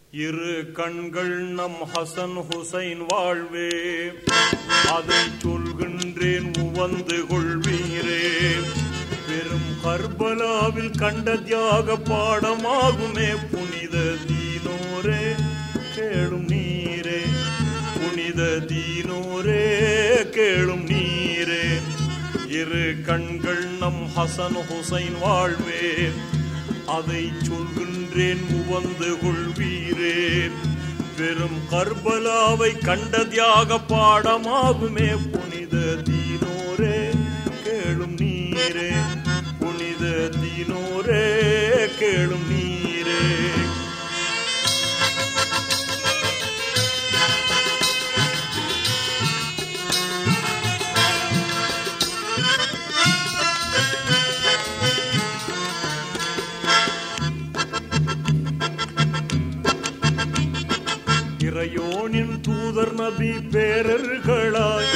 இரு கண்கள் நம் ஹசன் ஹுசைன் வாழ்வே அதை சொல்கின்றேன் உவந்து கொள்வீரே பெரும் கர்பலாவில் கண்ட தியாக பாடமாகுமே புனித தீனோரே கேளும் நீரே புனித தீனோரே கேளும் நீரே இரு கண்கள் நம் ஹசன் ஹுசைன் வாழ்வே அதை சொல்கின்றேன் உவந்து கொள்வீரே பெரும் கர்பலாவை கண்ட தியாக பாடமாகுமே புனித தீனோரே கேளும் நீரே புனித தீனோரே கேளும் நீரே இறையோனின் தூதர் நபி பேரர்களாய்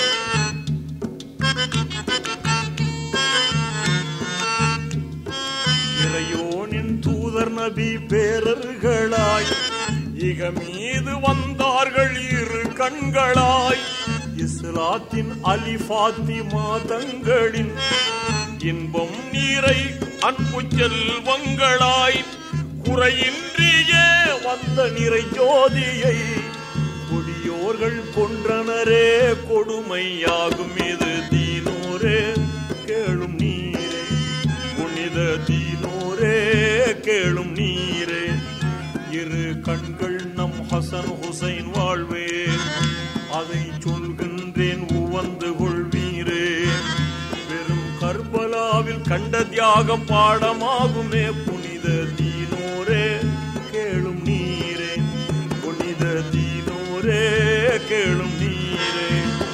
இறையோனின் தூதர் நபி பேரர்களாய் இக மீது வந்தார்கள் இரு கண்களாய் இஸ்லாத்தின் அலி ஃபாத்திமா தங்களின் இன்பம் நீரை அன்பு செல்வங்களாய் குறையின்றியே வந்த நிறை ஜோதியை கொடியோர்கள் கொன்றனரே கொடுமையாகும் இது தீனோரே கேளும் நீரே புனித தீனோரே கேளும் நீரே இரு கண்கள் நம் ஹசன் ஹுசைன் வாழ்வே அதை சொல்கின்றேன் உவந்து கொள்வீரே பெரும் கர்பலாவில் கண்ட தியாகம் பாடமாகுமே புனித தீனோரே கேளும் நீரே புனித தீனோரே கேளும் நீரே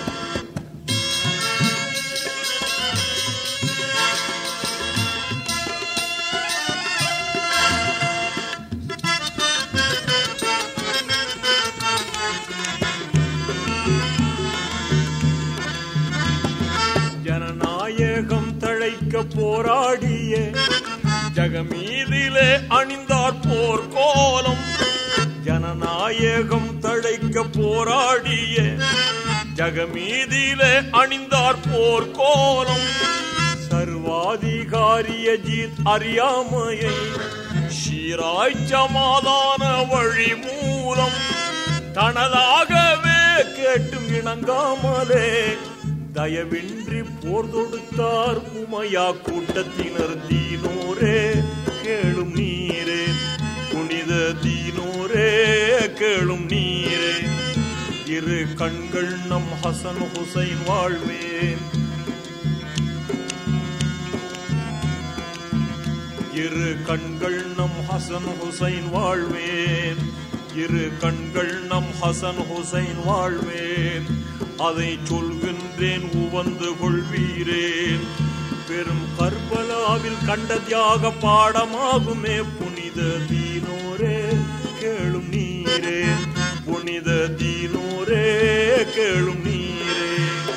ஜனநாயகம் தழைக்க போராடிய ஜகமீதிலே அணிந்தார் போர் கோலம் ஜனநாயகம் தழைக்க போராடிய ஜகமீதிலே அணிந்தார் போர் கோலம் சர்வாதிகாரிய ஜீத் அறியாமையை ஷீராய் சமாதான வழி மூலம் தனதாகவே கேட்டும் இணங்காமலே தயவின்றி போர் தொடுத்தார் உமையா கூட்டத்தினர் தீனோரே கேளும் நீரே புனித தீனோரே கேளும் நீரே இரு கண்கள் நம் ஹசன் ஹுசைன் வாழ்வே இரு கண்கள் நம் ஹசன் ஹுசைன் வாழ்வேன் இரு கண்கள் நம் ஹசன் ஹுசைன் வாழ்வேன் அதை சொல்கின்றேன் உவந்து கொள்வீரேன் பெரும் கர்பலாவில் கண்ட தியாக பாடமாகுமே புனித தீனோரே கேளும் நீரே புனித தீனோரே கேளும் நீரே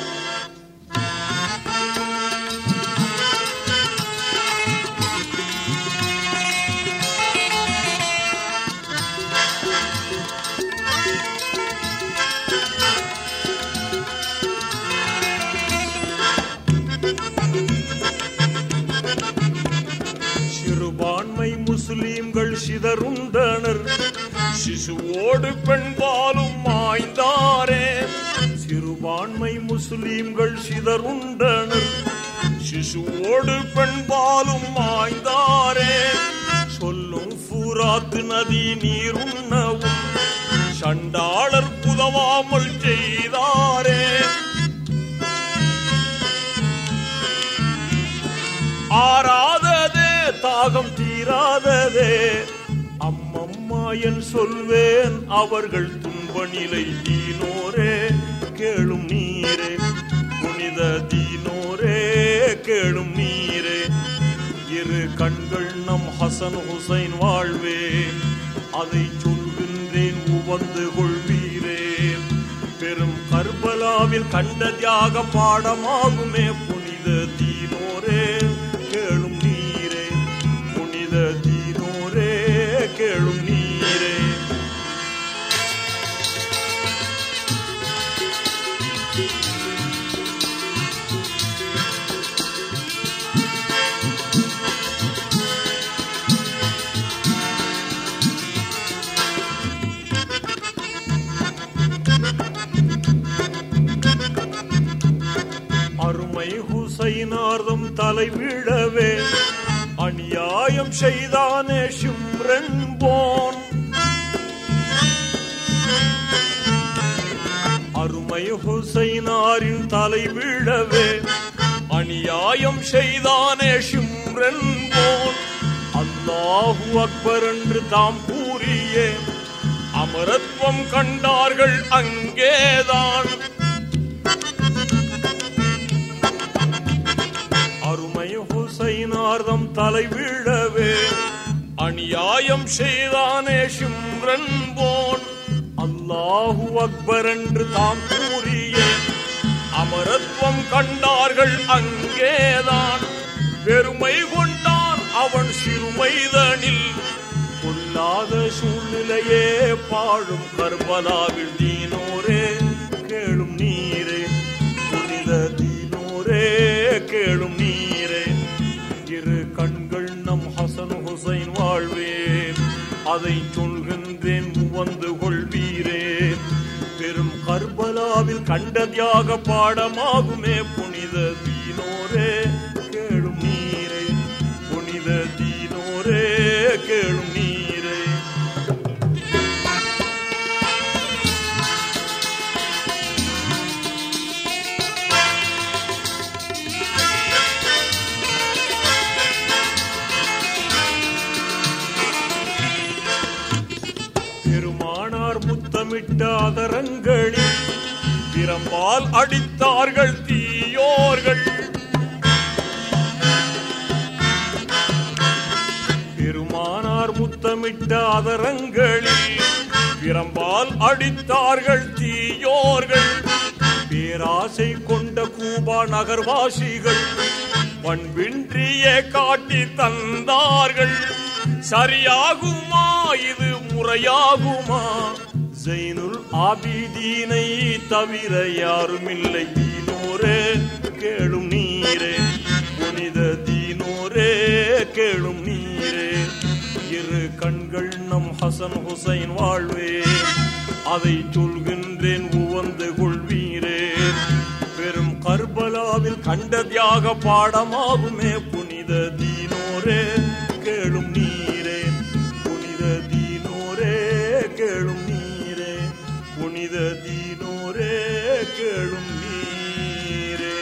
சிறுபான்மை முஸ்லிம்கள் சிதறுண்டனர் சிசுவோடு பெண்பாலும் மாய்ந்தாரே சிறுபான்மை முஸ்லிம்கள் சிதறுண்டனர் சிசுவோடு பெண்பாலும் மாய்ந்தாரே சொல்லும் பூராத்து நதி நீருண்ணவும் சண்டாளர் புதவாமல் செய்தாரே ஆறாததே தாகம் தீராததே அம்மம்மா என் சொல்வேன் அவர்கள் துன்ப நிலை தீனோரே கேளும் நீரே புனித தீனோரே கேளும் நீரே இரு கண்கள் நம் ஹசன் ஹுசைன் வாழ்வே அதை சொல்கின்றேன் உவந்து கொள்வீரே பெரும் கர்பலாவில் கண்ட தியாக பாடமாகுமே புனித தீனோரே கேளும் நீரே புனித தீனோரே கேளும் நீரே ஹுசைனார்தம் தலை விழவே அநியாயம் செய்தானே ஷிம்ரன் போன் அருமை ஹுசைனாரின் தலை விழவே அநியாயம் செய்தானே ஷிம்ரன் போன் அல்லாஹு அக்பர் என்று தாம் கூறியே அமரத்வம் கண்டார்கள் அங்கேதான் அருமை ஹுசைனார்தம் தலை விழவே அநியாயம் செய்தானே ஷிம்ரன் போன் அல்லாஹு அக்பர் என்று தாம் கூறிய அமரத்வம் கண்டார்கள் அங்கேதான் பெருமை கொண்டான் அவன் சிறுமைதனில் பொல்லாத சூழ்நிலையே பாழும் கர்பலாவில் தீனோரே கேளும் நீரே புனித தீனோரே கேளும் நீரே இரு கண்கள் நம் ஹசன் ஹுசைன் வாழ்வே அதை சொல்கின்றேன் வந்து கொள்வீரே பெரும் கர்பலாவில் கண்ட தியாக பாடமாகுமே புனித தீனோரே கேளும் நீரே புனித தீனோரே கேளும் நீரே பெருமானார் முத்தமிட்ட அதரங்களில் பிரம்பால் அடித்தார்கள் தீயோர்கள் பெருமானார் முத்தமிட்ட அதரங்களில் பிரம்பால் அடித்தார்கள் தீயோர்கள் பேராசை கொண்ட கூபா நகர்வாசிகள் பண்பின்றியே காட்டி தந்தார்கள் சரியாகுமா இது முறையாகுமா ஜைனுல் ஆபிதீனை தவிர யாரும் இல்லை தீனோரே கேளும் நீரே புனித தீனோரே கேளும் நீரே இரு கண்கள் நம் ஹசன் ஹுசைன் வாழ்வே அதை சொல்கின்றேன் உவந்து கொள்வீரே பெரும் கர்பலாவில் கண்ட தியாக பாடமாகுமே புனித தீனோரே கேளும் நீரே புனித தீனோரே கேளும் நீரே புனித தீனோரே கேளும் நீரே